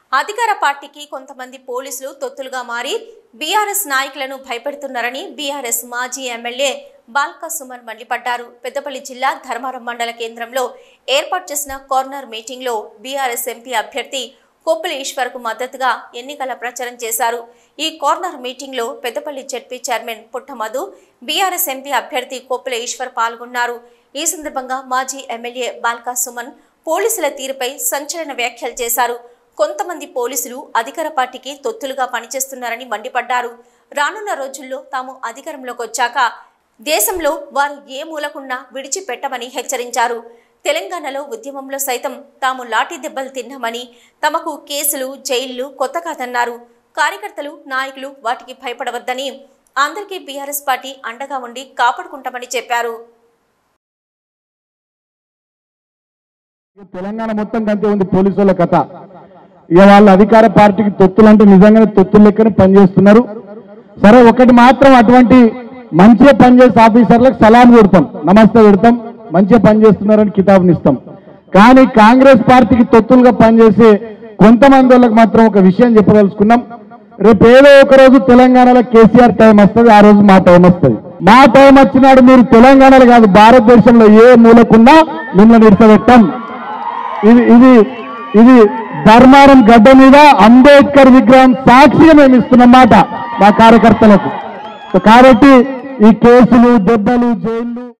అధికార పార్టీకి కొంతమంది పోలీసులు తొత్తులుగా మారి బీఆర్ఎస్ నాయకులను భయపెడుతున్నారని బీఆర్ఎస్ మాజీ ఎమ్మెల్యే బాల్కా సుమన్ మండిపడ్డారు పెద్దపల్లి జిల్లా ధర్మారం మండల కేంద్రంలో ఏర్పాటు చేసిన కార్నర్ మీటింగ్లో బీఆర్ఎస్ ఎంపీ అభ్యర్థి కొప్పుల ఈశ్వర్కు మద్దతుగా ఎన్నికల ప్రచారం చేశారు ఈ కార్నర్ మీటింగ్లో Peddapalli ZP chairman Puttamadhu BRS MP అభ్యర్థి కొప్పుల ఈశ్వర్ పాల్గొన్నారు ఈ సందర్భంగా మాజీ ఎమ్మెల్యే బాల్కా సుమన్ పోలీసుల తీరుపై సంచలన వ్యాఖ్యలు చేశారు కొంతమంది పోలీసులు అధికార పార్టీకి తొత్తులుగా పనిచేస్తున్నారని మండిపడ్డారు రానున్న రోజుల్లో తాము అధికారంలోకి వచ్చాక దేశంలో వారు ఏ మూలకున్నా విడిచిపెట్టమని హెచ్చరించారు తెలంగాణలో ఉద్యమంలో సైతం తాము లాఠీ దెబ్బలు తిన్నామని తమకు కేసులు జైళ్లు కొత్త కాదన్నారు కార్యకర్తలు నాయకులు వాటికి భయపడవద్దని అందరికీ బీఆర్ఎస్ పార్టీ అండగా ఉండి కాపాడుకుంటామని చెప్పారు తెలంగాణ మొత్తం కంటే ఉంది పోలీసు వాళ్ళ కథ ఇక వాళ్ళ అధికార పార్టీకి తొత్తులు అంటే నిజంగానే తొత్తులు లెక్కనే పనిచేస్తున్నారు సరే ఒకటి మాత్రం అటువంటి మంచిగా పనిచేసే ఆఫీసర్లకు సలాం కొడతాం నమస్తే పెడతాం మంచిగా పనిచేస్తున్నారని కితాబుని ఇస్తాం కానీ కాంగ్రెస్ పార్టీకి తొత్తులుగా పనిచేసే కొంతమంది వాళ్ళకి మాత్రం ఒక విషయం చెప్పదలుచుకున్నాం రేపు ఏదో ఒక రోజు తెలంగాణలో కేసీఆర్ టైం వస్తుంది ఆ రోజు మా టైం వస్తుంది మా టైం వచ్చినాడు మీరు తెలంగాణలో కాదు భారతదేశంలో ఏ మూలకున్నా మిమ్మల్ని నిడతబెట్టాం ఇది ఇది ఇది ధర్మారం గడ్డ మీద అంబేద్కర్ విగ్రహం సాక్షిగా మేము ఇస్తున్నమాట మా కార్యకర్తలకు సో కాబట్టి ఈ కేసులు దెబ్బలు జైళ్లు